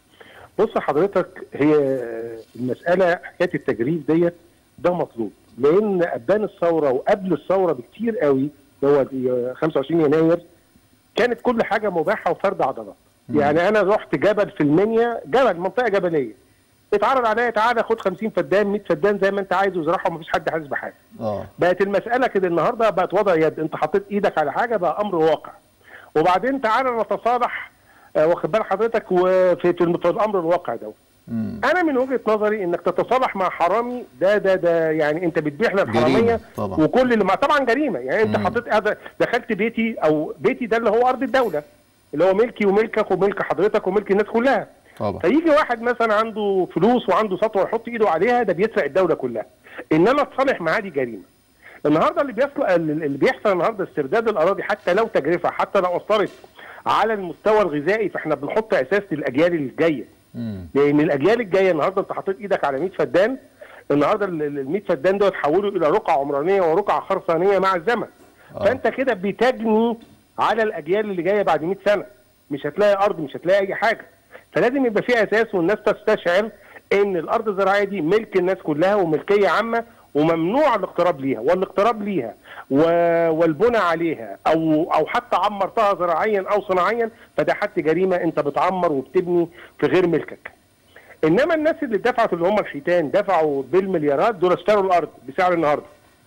بص حضرتك هي المساله حكايه التجريف ديت ده مطلوب لان ابان الثوره وقبل الثوره بكتير قوي هو 25 يناير كانت كل حاجه مباحه وفرد عضلات يعني انا رحت جبل في المنيا جبل منطقه جبليه اتعرض عليا تعالى خد 50 فدان 100 فدان زي ما انت عايز وزرعهم ومفيش حد حاسس بحاجه آه بقت المساله كده النهارده بقت وضع يد انت حطيت ايدك على حاجه بقى امر واقع وبعدين تعالى نتصالح آه، واخد بال حضرتك وفي في الم- في الامر الواقع ده مم. انا من وجهه نظري انك تتصالح مع حرامي ده ده ده يعني انت بتبيح للحراميه جريمة طبعا. وكل اللي مع طبعا جريمه يعني انت مم. حطيت هذا دخلت بيتي او بيتي ده اللي هو ارض الدوله اللي هو ملكي وملكك وملك حضرتك وملك الناس كلها طبعا فيجي واحد مثلا عنده فلوس وعنده سطوه يحط ايده عليها ده بيسرق الدوله كلها ان انا اتصالح معاه دي جريمه النهارده اللي بيصل اللي بيحصل النهارده استرداد الاراضي حتى لو تجرفه حتى لو اثرت على المستوى الغذائي فاحنا بنحط اساس للاجيال الجايه مم. لان الاجيال الجايه النهارده انت حطيت ايدك على 100 فدان النهارده ال 100 فدان دول اتحولوا الى رقعه عمرانيه ورقعه خرسانيه مع الزمن آه. فانت كده بتجني على الاجيال اللي جايه بعد 100 سنه مش هتلاقي ارض مش هتلاقي اي حاجه فلازم يبقى في اساس والناس تستشعر ان الارض الزراعيه دي ملك الناس كلها وملكيه عامه وممنوع الاقتراب ليها والاقتراب ليها و... والبنى عليها او او حتى عمرتها زراعيا او صناعيا فده حتى جريمه انت بتعمر وبتبني في غير ملكك انما الناس اللي دفعت اللي هم الحيتان دفعوا بالمليارات دول اشتروا الارض بسعر النهارده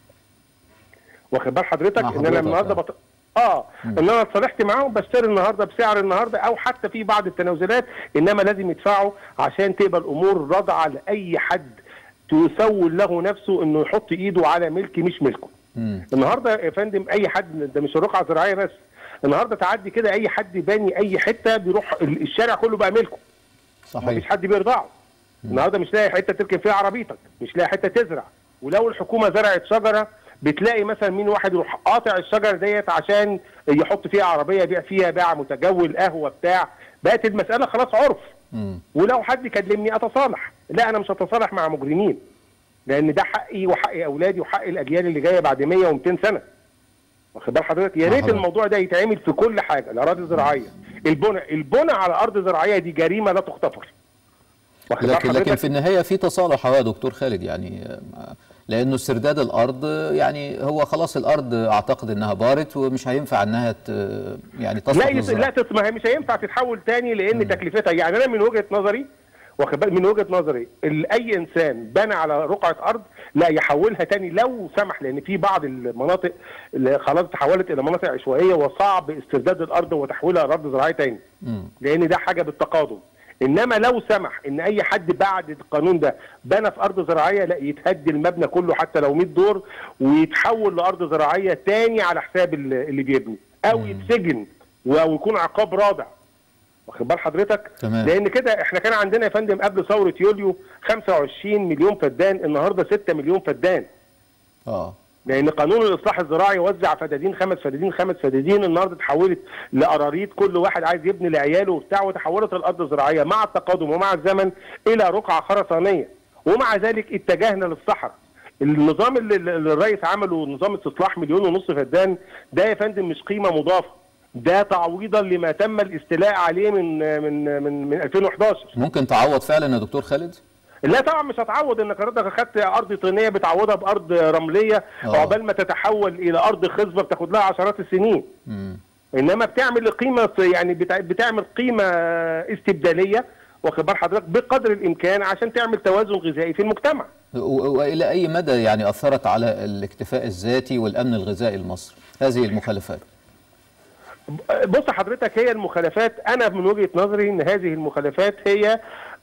واخد بال حضرتك مع ان انا حضرتك، النهارده آه. بط... اه ان انا اتصالحت معاهم بشتري النهارده بسعر النهارده او حتى في بعض التنازلات انما لازم يدفعوا عشان تبقى الامور راضعه لاي حد تسول له نفسه انه يحط ايده على ملك مش ملكه مم. النهارده يا فندم اي حد ده مش الرقعه الزراعيه بس النهارده تعدي كده اي حد باني اي حته بيروح ال- الشارع كله بقى ملكه مفيش صحيح حد بيرضعه النهارده مش لاقي حته تركن فيها عربيتك مش لاقي حته تزرع ولو الحكومه زرعت شجره بتلاقي مثلا مين واحد يروح قاطع الشجره ديت عشان يحط فيها عربيه يبيع فيها بيع متجول قهوه بتاع بقت المساله خلاص عرف مم. ولو حد كلمني اتصالح لا انا مش هتصالح مع مجرمين لان ده حقي وحق اولادي وحق الاجيال اللي جايه بعد 100 و200 سنه واخد بال حضرتك يا مع ريت حضرتك. الموضوع ده يتعمل في كل حاجه الاراضي الزراعيه البنى البنى على ارض زراعيه دي جريمه لا تغتفر واخد بال لكن لكن حضرتك؟ في النهايه في تصالح يا دكتور خالد يعني آه، لانه استرداد الارض آه، يعني هو خلاص الارض اعتقد انها بارت ومش هينفع انها ت- يعني تصلح لا يس... للزراعة. لا تسمع مش هينفع تتحول تاني لان تكلفتها يعني انا من وجهه نظري واخد بالك من وجهه نظري ال- اي انسان بنى على رقعه ارض لا يحولها تاني لو سمح لان في بعض المناطق اللي خلاص تحولت الى مناطق عشوائيه وصعب استرداد الارض وتحويلها لارض زراعيه تاني مم. لان ده حاجه بالتقادم انما لو سمح ان اي حد بعد القانون ده بنى في ارض زراعيه لا يتهدي المبنى كله حتى لو 100 دور ويتحول لارض زراعيه تاني على حساب اللي اللي بيبني او يتسجن او يكون عقاب رادع واخد بال حضرتك تمام. لان كده احنا كان عندنا يا فندم قبل ثوره يوليو 25 مليون فدان النهارده 6 مليون فدان اه لان قانون الاصلاح الزراعي وزع فدادين خمس فدادين خمس فدادين النهارده اتحولت لقراريط كل واحد عايز يبني لعياله وبتاع وتحولت الارض الزراعيه مع التقادم ومع الزمن الى رقعه خرسانيه ومع ذلك اتجهنا للصحراء النظام اللي اللي الرئيس عمله نظام استصلاح مليون ونص فدان ده يا فندم مش قيمه مضافه ده تعويضا لما تم الاستيلاء عليه من من من من 2011 ممكن تعوض فعلا يا دكتور خالد لا طبعا مش هتعوض انك حضرتك اخدت ارض طينيه بتعوضها بارض رمليه آه. عقبال ما تتحول الى ارض خصبه بتاخد لها عشرات السنين مم. انما بتعمل قيمه يعني بتع- بتعمل قيمه استبداليه واخد بال حضرتك بقدر الامكان عشان تعمل توازن غذائي في المجتمع و- والى اي مدى يعني اثرت على الاكتفاء الذاتي والامن الغذائي المصري هذه المخالفات بص حضرتك هي المخالفات انا من وجهه نظري ان هذه المخالفات هي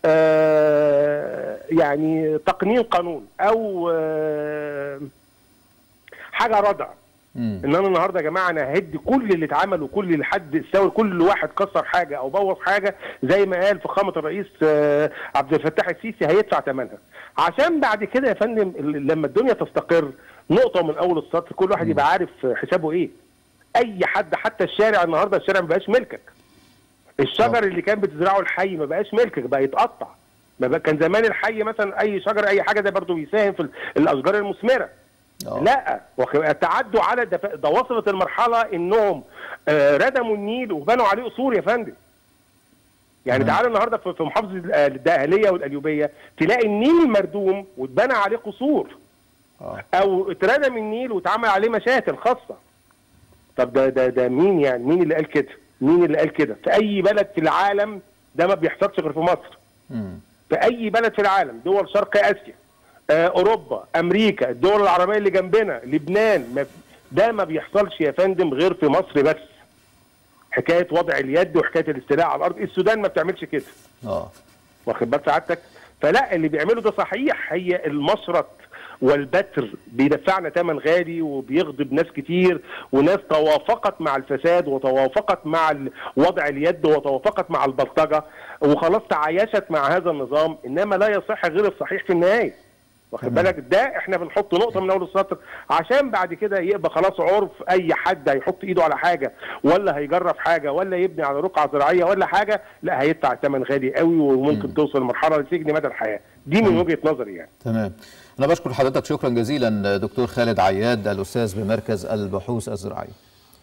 آه يعني تقنين قانون او آه حاجه ردع مم. ان انا النهارده يا جماعه انا هدي كل اللي اتعمل وكل اللي حد استوى كل واحد كسر حاجه او بوظ حاجه زي ما قال فخامه الرئيس آه، عبد الفتاح السيسي هيدفع ثمنها عشان بعد كده يا فندم ال- لما الدنيا تستقر نقطه من اول السطر كل واحد يبقى عارف حسابه ايه اي حد حتى الشارع النهارده الشارع ما بقاش ملكك الشجر اللي كان بتزرعه الحي ما بقاش ملكك بقى يتقطع ما بقى كان زمان الحي مثلا اي شجر اي حاجه ده برضه بيساهم في ال- الاشجار المثمره آه. لا واخد- تعدوا على ده, ده وصلت المرحله انهم آه، ردموا النيل وبنوا عليه قصور يا فندم يعني تمام. تعالى النهارده في في محافظه ال- الدقهليه والقليوبيه تلاقي النيل مردوم واتبنى عليه قصور آه. او اتردم النيل واتعمل عليه مشاتل خاصه طب ده ده ده مين يعني مين اللي قال كده مين اللي قال كده في اي بلد في العالم ده ما بيحصلش غير في مصر مم. في اي بلد في العالم دول شرق اسيا آه، اوروبا امريكا الدول العربيه اللي جنبنا لبنان ما ده ما بيحصلش يا فندم غير في مصر بس حكايه وضع اليد وحكايه الاستيلاء على الارض السودان ما بتعملش كده اه واخد بال سعادتك فلا اللي بيعمله ده صحيح هي المشرط والبتر بيدفعنا ثمن غالي وبيغضب ناس كتير وناس توافقت مع الفساد وتوافقت مع ال- وضع اليد وتوافقت مع البلطجه وخلاص تعايشت مع هذا النظام انما لا يصح غير الصحيح في النهايه واخد بالك ده احنا بنحط نقطه من اول السطر عشان بعد كده يبقى خلاص عرف اي حد هيحط ايده على حاجه ولا هيجرب حاجه ولا يبني على رقعه زراعيه ولا حاجه لا هيدفع ثمن غالي قوي وممكن توصل لمرحله لسجن مدى الحياه دي من وجهه نظري يعني تمام انا بشكر حضرتك شكرا جزيلا دكتور خالد عياد الاستاذ بمركز البحوث الزراعيه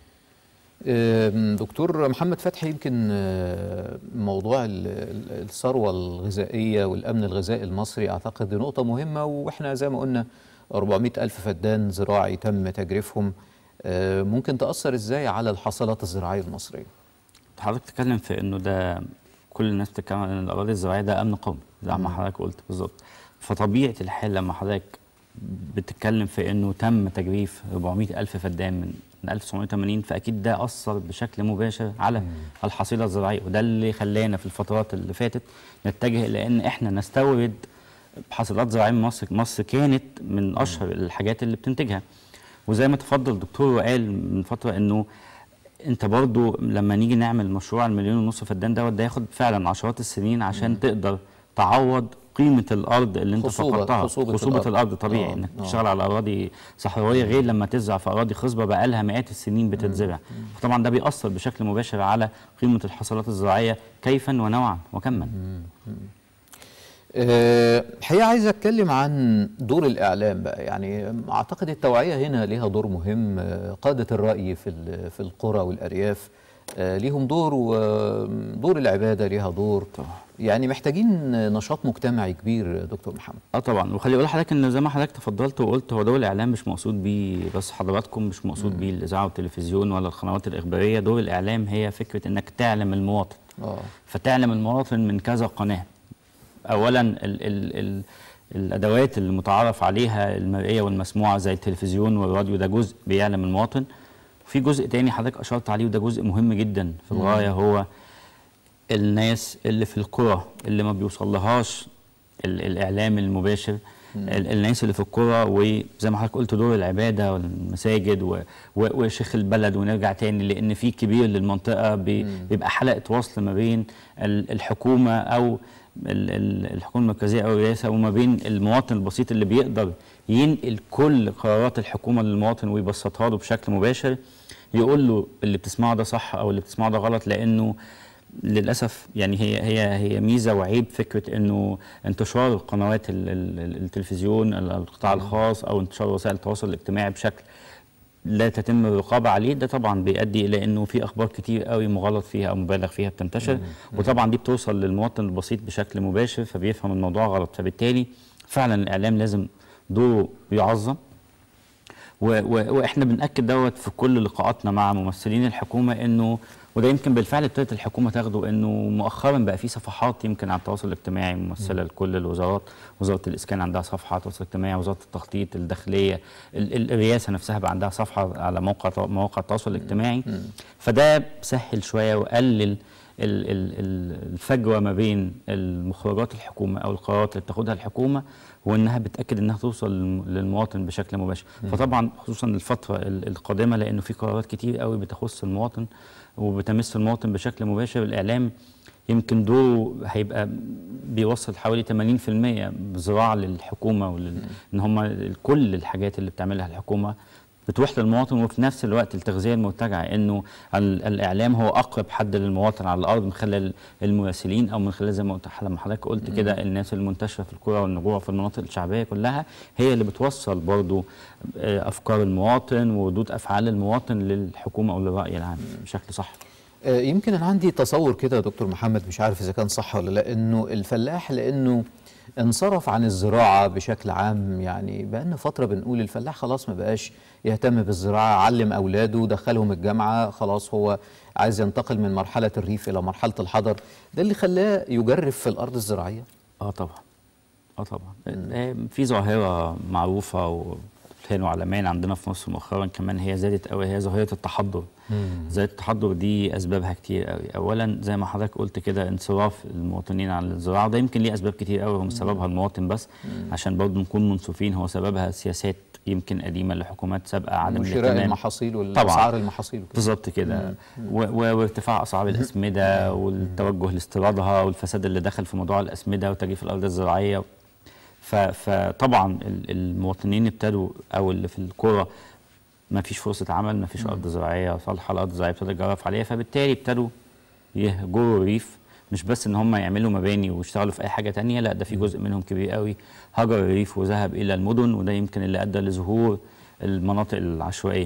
أم، دكتور محمد فتحي يمكن أه، موضوع ال- ال- الثروة الغذائية والأمن الغذائي المصري أعتقد دي نقطة مهمة وإحنا زي ما قلنا 400 ألف فدان زراعي تم تجريفهم أه، ممكن تأثر إزاي على الحصلات الزراعية المصرية حضرتك بتتكلم في انه ده كل الناس بتتكلم عن ان الاراضي الزراعيه ده امن قومي زي ما حضرتك قلت بالظبط فطبيعه الحال لما حضرتك بتتكلم في انه تم تجريف 400 الف فدان من من 1980 فاكيد ده اثر بشكل مباشر على الحصيله الزراعيه وده اللي خلانا في الفترات اللي فاتت نتجه الى ان احنا نستورد حاصلات زراعيه من مصر مصر كانت من اشهر الحاجات اللي بتنتجها وزي ما تفضل الدكتور وقال من فتره انه انت برضو لما نيجي نعمل مشروع المليون ونص فدان دوت ده ياخد فعلا عشرات السنين عشان تقدر تعوض قيمه الارض اللي انت خصوبة- فقدتها خصوبة خصوبه الأرض. الارض طبيعي آه، انك آه. تشتغل على اراضي صحراويه غير لما تزرع في اراضي خصبه بقى لها مئات السنين بتتزرع فطبعا ده بيأثر بشكل مباشر على قيمه الحصولات الزراعيه كيفا ونوعا وكما أه، الحقيقة عايز أتكلم عن دور الإعلام بقى يعني أعتقد التوعية هنا ليها دور مهم أه، قادة الرأي في ال- في القرى والأرياف آه، ليهم دور ودور العباده ليها دور طبعا. يعني محتاجين نشاط مجتمعي كبير دكتور محمد اه طبعا وخلي اقول لحضرتك ان زي ما حضرتك تفضلت وقلت هو دور الاعلام مش مقصود بيه بس حضراتكم مش مقصود بيه الاذاعه والتلفزيون ولا القنوات الاخباريه دور الاعلام هي فكره انك تعلم المواطن اه فتعلم المواطن من كذا قناه اولا ال ال ال الادوات المتعارف عليها المرئيه والمسموعه زي التلفزيون والراديو ده جزء بيعلم المواطن في جزء تاني حضرتك اشرت عليه وده جزء مهم جدا في الغايه هو الناس اللي في القرى اللي ما بيوصلهاش ال- الاعلام المباشر ال- الناس اللي في القرى وزي ما حضرتك قلت دور العباده والمساجد و- و- وشيخ البلد ونرجع تاني لان في كبير للمنطقه بي- بيبقى حلقه وصل ما بين ال- الحكومه او ال- ال- الحكومه المركزيه او الرئاسه وما بين المواطن البسيط اللي بيقدر ينقل كل قرارات الحكومه للمواطن ويبسطها له بشكل مباشر يقول له اللي بتسمعه ده صح او اللي بتسمعه ده غلط لانه للاسف يعني هي هي هي ميزه وعيب فكره انه انتشار قنوات ال- ال- ال- التلفزيون ال- القطاع الخاص او انتشار وسائل التواصل الاجتماعي بشكل لا تتم الرقابه عليه ده طبعا بيؤدي الى انه في اخبار كتير قوي مغلط فيها او مبالغ فيها بتنتشر وطبعا دي بتوصل للمواطن البسيط بشكل مباشر فبيفهم الموضوع غلط فبالتالي فعلا الاعلام لازم دوره يعظم و- و- واحنا بناكد دوت في كل لقاءاتنا مع ممثلين الحكومه انه وده يمكن بالفعل ابتدت الحكومه تاخده انه مؤخرا بقى في صفحات يمكن على التواصل الاجتماعي ممثله لكل الوزارات وزاره الاسكان عندها صفحه على التواصل الاجتماعي وزاره التخطيط الداخليه ال- ال- الرئاسه نفسها بقى عندها صفحه على موقع مواقع التواصل الاجتماعي فده سهل شويه وقلل ال- ال- ال- الفجوه ما بين المخرجات الحكومه او القرارات اللي بتاخدها الحكومه وانها بتاكد انها توصل للم- للمواطن بشكل مباشر فطبعا خصوصا الفتره ال- القادمه لانه في قرارات كتير قوي بتخص المواطن وبتمس المواطن بشكل مباشر الاعلام يمكن دوره هيبقى بيوصل حوالي 80% بزراعه للحكومه ولل... ان هم كل الحاجات اللي بتعملها الحكومه بتروح للمواطن وفي نفس الوقت التغذيه المرتجعه انه ال- الاعلام هو اقرب حد للمواطن على الارض من خلال المراسلين او من خلال زي ما قلت لما حضرتك قلت كده الناس المنتشره في القرى والنجوع في المناطق الشعبيه كلها هي اللي بتوصل برضو آه، افكار المواطن وردود افعال المواطن للحكومه او للراي العام بشكل صح آه، يمكن انا عندي تصور كده يا دكتور محمد مش عارف اذا كان صح ولا لا انه الفلاح لانه انصرف عن الزراعه بشكل عام يعني بقالنا فتره بنقول الفلاح خلاص ما بقاش يهتم بالزراعه علم اولاده دخلهم الجامعه خلاص هو عايز ينتقل من مرحله الريف الى مرحله الحضر ده اللي خلاه يجرف في الارض الزراعيه اه طبعا اه طبعا آه، في ظاهره معروفه وكانوا علمان عندنا في مصر مؤخرا كمان هي زادت قوي هي ظاهره التحضر زي التحضر دي اسبابها كتير قوي اولا زي ما حضرتك قلت كده انصراف المواطنين عن الزراعه وده يمكن ليه اسباب كتير قوي هو مش سببها المواطن بس عشان برضه نكون منصفين هو سببها سياسات يمكن قديمه لحكومات سابقه عدم وشراء الاهتمام المحاصيل والاسعار المحاصيل وكده. بالظبط كده و- و- وارتفاع اسعار الاسمده والتوجه لاستيرادها والفساد اللي دخل في موضوع الاسمده وتجريف الارض الزراعيه ف- فطبعا ال- المواطنين ابتدوا او اللي في القرى ما فيش فرصه عمل ما فيش ارض زراعيه صالحه الارض الزراعيه ابتدى يجرف عليها فبالتالي ابتدوا يهجروا الريف مش بس ان هم يعملوا مباني ويشتغلوا في اي حاجه تانية لا ده في جزء منهم كبير قوي هجر الريف وذهب الى المدن وده يمكن اللي ادى لظهور المناطق العشوائيه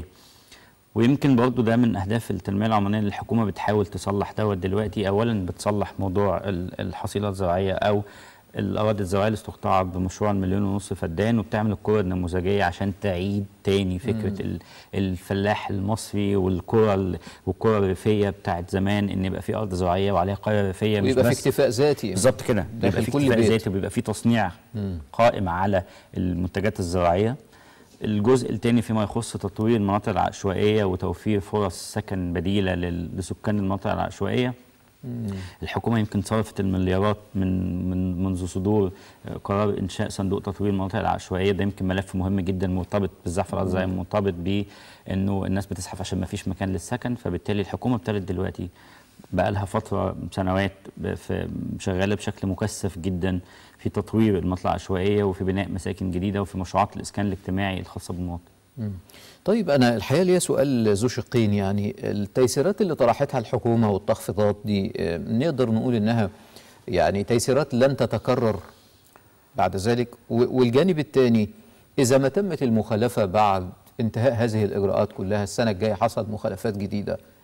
ويمكن برضو ده من اهداف التنميه العمرانيه اللي الحكومه بتحاول تصلح دوت دلوقتي اولا بتصلح موضوع ال- الحصيله الزراعيه او الاراضي الزراعيه اللي استقطعت بمشروع المليون ونص فدان وبتعمل القرى النموذجيه عشان تعيد تاني فكره ال- الفلاح المصري والقرى ال- والقرى الريفيه بتاعت زمان ان يبقى في ارض زراعيه وعليها قريه ريفيه مش ويبقى في بس اكتفاء ذاتي بالظبط كده داخل بيبقى في كل اكتفاء بيت. ذاتي وبيبقى في تصنيع قائم على المنتجات الزراعيه الجزء الثاني فيما يخص تطوير المناطق العشوائيه وتوفير فرص سكن بديله لل- لسكان المناطق العشوائيه الحكومه يمكن صرفت المليارات من من منذ صدور آه، قرار انشاء صندوق تطوير المناطق العشوائيه ده يمكن ملف مهم جدا مرتبط بالزحف الارض الزراعيه مرتبط بانه الناس بتزحف عشان ما فيش مكان للسكن فبالتالي الحكومه ابتدت دلوقتي بقى لها فتره سنوات ب- في شغاله بشكل مكثف جدا في تطوير المناطق العشوائيه وفي بناء مساكن جديده وفي مشروعات الاسكان الاجتماعي الخاصه بالمواطن طيب انا الحقيقه ليا سؤال ذو شقين يعني التيسيرات اللي طرحتها الحكومه والتخفيضات دي آه، نقدر نقول انها يعني تيسيرات لن تتكرر بعد ذلك و- والجانب الثاني اذا ما تمت المخالفه بعد انتهاء هذه الاجراءات كلها السنه الجايه حصل مخالفات جديده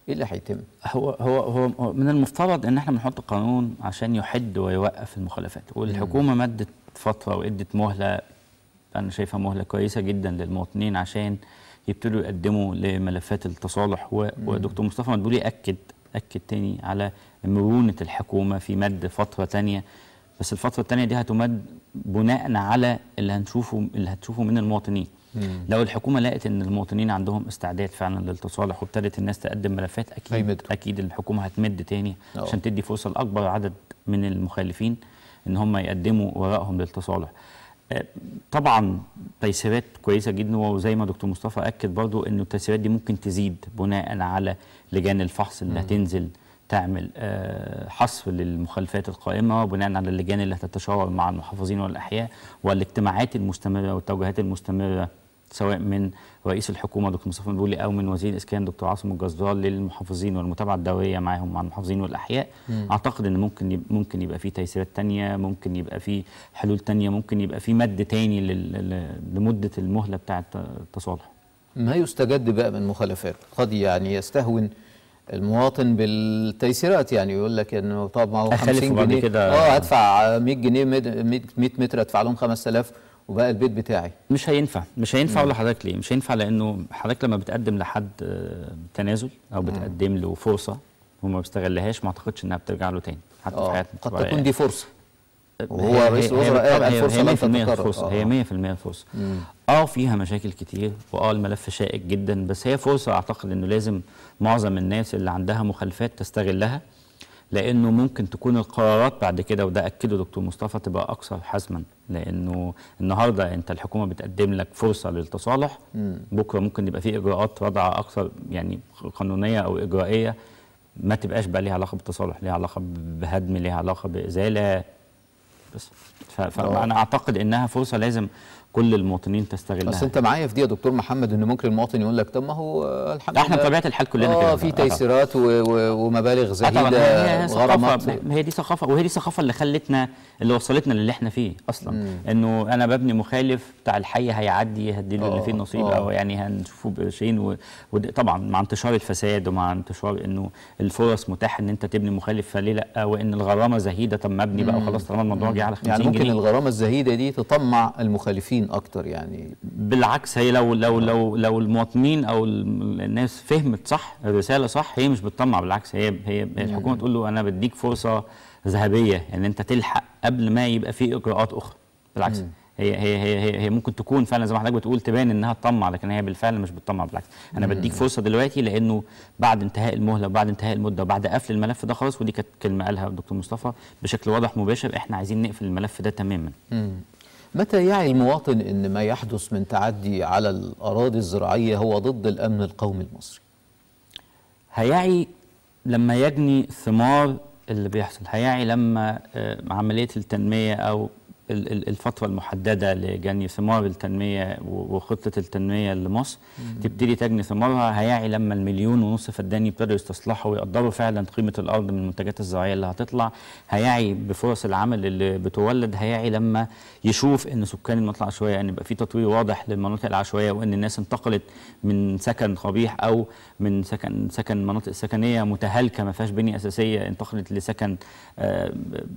ايه اللي هيتم هو هو هو هو من المفترض ان احنا بنحط قانون عشان يحد ويوقف المخالفات والحكومه مدت فتره وادت مهله انا شايفها مهله كويسه جدا للمواطنين عشان يبتدوا يقدموا لملفات التصالح و- ودكتور مصطفى مدبولي اكد اكد تاني على مرونه الحكومه في مد فتره تانية بس الفتره التانية دي هتمد بناء على اللي هنشوفه اللي هتشوفه من المواطنين لو الحكومه لقت ان المواطنين عندهم استعداد فعلا للتصالح وابتدت الناس تقدم ملفات اكيد هيمدوا. اكيد الحكومه هتمد تاني أه. عشان تدي فرصه لاكبر عدد من المخالفين ان هم يقدموا ورائهم للتصالح آه، طبعا تيسيرات كويسه جدا وزي ما دكتور مصطفى اكد برضو انه التيسيرات دي ممكن تزيد بناء على لجان الفحص اللي هتنزل تعمل آه، حصر للمخالفات القائمه وبناء على اللجان اللي هتتشاور مع المحافظين والاحياء والاجتماعات المستمره والتوجيهات المستمره سواء من رئيس الحكومه دكتور مصطفى مدبولي او من وزير الاسكان دكتور عاصم الجزار للمحافظين والمتابعه الدوريه معاهم مع المحافظين والاحياء اعتقد ان ممكن يب- ممكن يبقى في تيسيرات تانية ممكن يبقى في حلول تانية ممكن يبقى في مد تاني لل- لل- لمده المهله بتاعه التصالح ما يستجد بقى من مخالفات قد يعني يستهون المواطن بالتيسيرات يعني يقول لك انه طب ما هو أخالف 50 وبعد جنيه كده- اه هدفع 100 جنيه مد- 100 متر ادفع لهم 5000 وبقى البيت بتاعي مش هينفع مش هينفع ولا حضرتك ليه مش هينفع لانه حضرتك لما بتقدم لحد آه، تنازل او بتقدم له فرصه وما بيستغلهاش ما اعتقدش انها بترجع له تاني حتى في اه حياتنا قد الطبيعية. تكون دي فرصه وهو هي- رئيس هي- هي الوزراء قال بالطبع هي- الفرصة هي لن 100% تتكرر. الفرصة آه. هي 100% الفرصة اه فيها مشاكل كتير واه الملف شائك جدا بس هي فرصة اعتقد انه لازم معظم الناس اللي عندها مخالفات تستغلها لانه ممكن تكون القرارات بعد كده وده اكده دكتور مصطفى تبقى اكثر حزما لانه النهارده انت الحكومه بتقدم لك فرصه للتصالح بكره ممكن يبقى في اجراءات رادعه اكثر يعني قانونيه او اجرائيه ما تبقاش بقى ليها علاقه بالتصالح ليها علاقه بهدم ليها علاقه بازاله بس ف- فانا اعتقد انها فرصه لازم كل المواطنين بس تستغلها انت معايا في دي يا دكتور محمد ان ممكن المواطن يقول لك طب ما هو آه، الحمد احنا لله بطبيعه الحال كلنا اه كده. في آه. تيسيرات و- و- ومبالغ آه طبعاً، زهيده هي- هي غرامات ثقافة هي دي ثقافة وهي دي الثقافة اللي خلتنا اللي وصلتنا للي احنا فيه أصلا إنه أنا ببني مخالف بتاع الحي هيعدي هديله اللي آه، فيه النصيب آه. أو يعني هنشوفه بقرشين و- وده طبعا مع انتشار الفساد ومع انتشار إنه الفرص متاحة إن أنت تبني مخالف فليه لأ وإن الغرامة زهيدة طب ما أبني بقى وخلاص طالما الموضوع جه على 50 يعني ممكن جنيه الغرامه الزهيده دي تطمع المخالفين اكتر يعني بالعكس هي لو لو لو لو المواطنين او ال- الناس فهمت صح الرساله صح هي مش بتطمع بالعكس هي هي هي الحكومه تقول له انا بديك فرصه ذهبيه ان يعني انت تلحق قبل ما يبقى في اجراءات اخرى بالعكس هي هي هي هي, هي ممكن تكون فعلا زي ما حضرتك بتقول تبان انها تطمع لكن هي بالفعل مش بتطمع بالعكس انا بديك فرصه دلوقتي لانه بعد انتهاء المهله وبعد انتهاء المده وبعد قفل الملف ده خلاص ودي كانت كلمه قالها الدكتور مصطفى بشكل واضح مباشر احنا عايزين نقفل الملف ده تماما متى يعي المواطن ان ما يحدث من تعدي على الاراضي الزراعيه هو ضد الامن القومي المصري هيعي لما يجني ثمار اللي بيحصل هيعي لما آه، عملية التنمية أو ال- ال- الفترة المحددة لجني ثمار التنمية و- وخطة التنمية لمصر تبتدي تجني ثمارها هيعي لما المليون ونص فدان يبتدوا يستصلحوا ويقدروا فعلا قيمة الأرض من المنتجات الزراعية اللي هتطلع هيعي بفرص العمل اللي بتولد هيعي لما يشوف إن سكان المناطق العشوائية إن يبقى في تطوير واضح للمناطق العشوائية وإن الناس انتقلت من سكن قبيح أو من سكن سكن مناطق سكنية متهالكة ما فيهاش بنية أساسية انتقلت لسكن آه،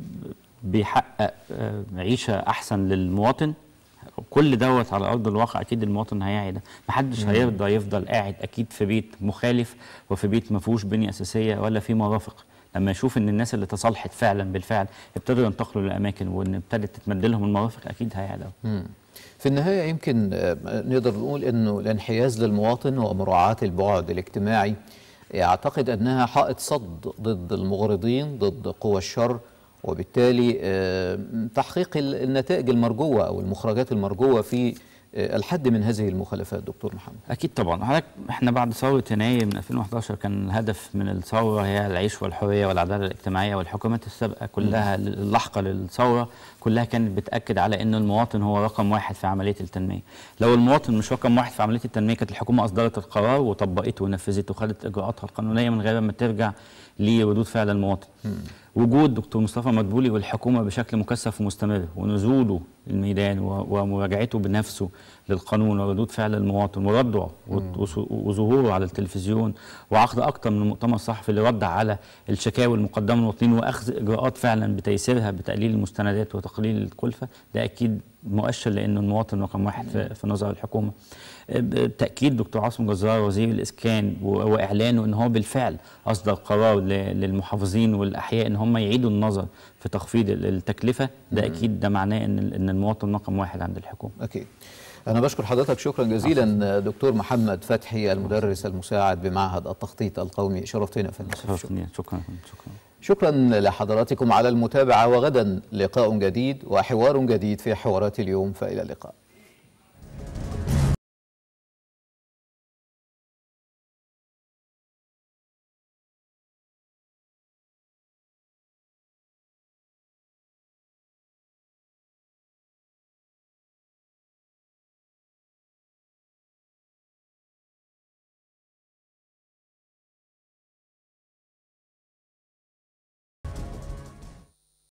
بيحقق آه، عيشه احسن للمواطن كل دوت على ارض الواقع اكيد المواطن هيعي ده محدش هيرضى يفضل قاعد اكيد في بيت مخالف وفي بيت ما فيهوش بنيه اساسيه ولا فيه مرافق لما يشوف ان الناس اللي تصالحت فعلا بالفعل ابتدوا ينتقلوا لاماكن وان ابتدت تتمد لهم المرافق اكيد هيعي ده في النهايه يمكن آه، نقدر نقول انه الانحياز للمواطن ومراعاه البعد الاجتماعي يعتقد انها حائط صد ضد المغرضين ضد قوى الشر وبالتالي آه، تحقيق ال- النتائج المرجوه او المخرجات المرجوه في آه، الحد من هذه المخالفات دكتور محمد اكيد طبعا حضرتك احنا بعد ثوره يناير من 2011 كان الهدف من الثوره هي العيش والحريه والعداله الاجتماعيه والحكومات السابقه كلها اللاحقه للثوره كلها كانت بتاكد على ان المواطن هو رقم واحد في عمليه التنميه لو المواطن مش رقم واحد في عمليه التنميه كانت الحكومه اصدرت القرار وطبقته ونفذته وخدت اجراءاتها القانونيه من غير ما ترجع لردود فعل المواطن وجود دكتور مصطفى مدبولي والحكومه بشكل مكثف ومستمر ونزوله الميدان و- ومراجعته بنفسه للقانون وردود فعل المواطن ورده وت- وظهوره على التلفزيون وعقد اكثر من مؤتمر صحفي اللي رد على الشكاوي المقدمه للمواطنين واخذ اجراءات فعلا بتيسيرها بتقليل المستندات وتقليل الكلفه ده اكيد مؤشر لانه المواطن رقم واحد في, في نظر الحكومه تاكيد دكتور عاصم جزار وزير الاسكان و- واعلانه ان هو بالفعل اصدر قرار ل- للمحافظين والاحياء ان هم يعيدوا النظر في تخفيض ال- التكلفه ده اكيد ده معناه ان ال- ان المواطن رقم واحد عند الحكومه أكيد أنا بشكر حضرتك شكرا جزيلا دكتور محمد فتحي المدرس المساعد بمعهد التخطيط القومي شرفتنا في النشر شكرا شكرا شكرا شكرا لحضراتكم على المتابعة وغدا لقاء جديد وحوار جديد في حوارات اليوم فإلى اللقاء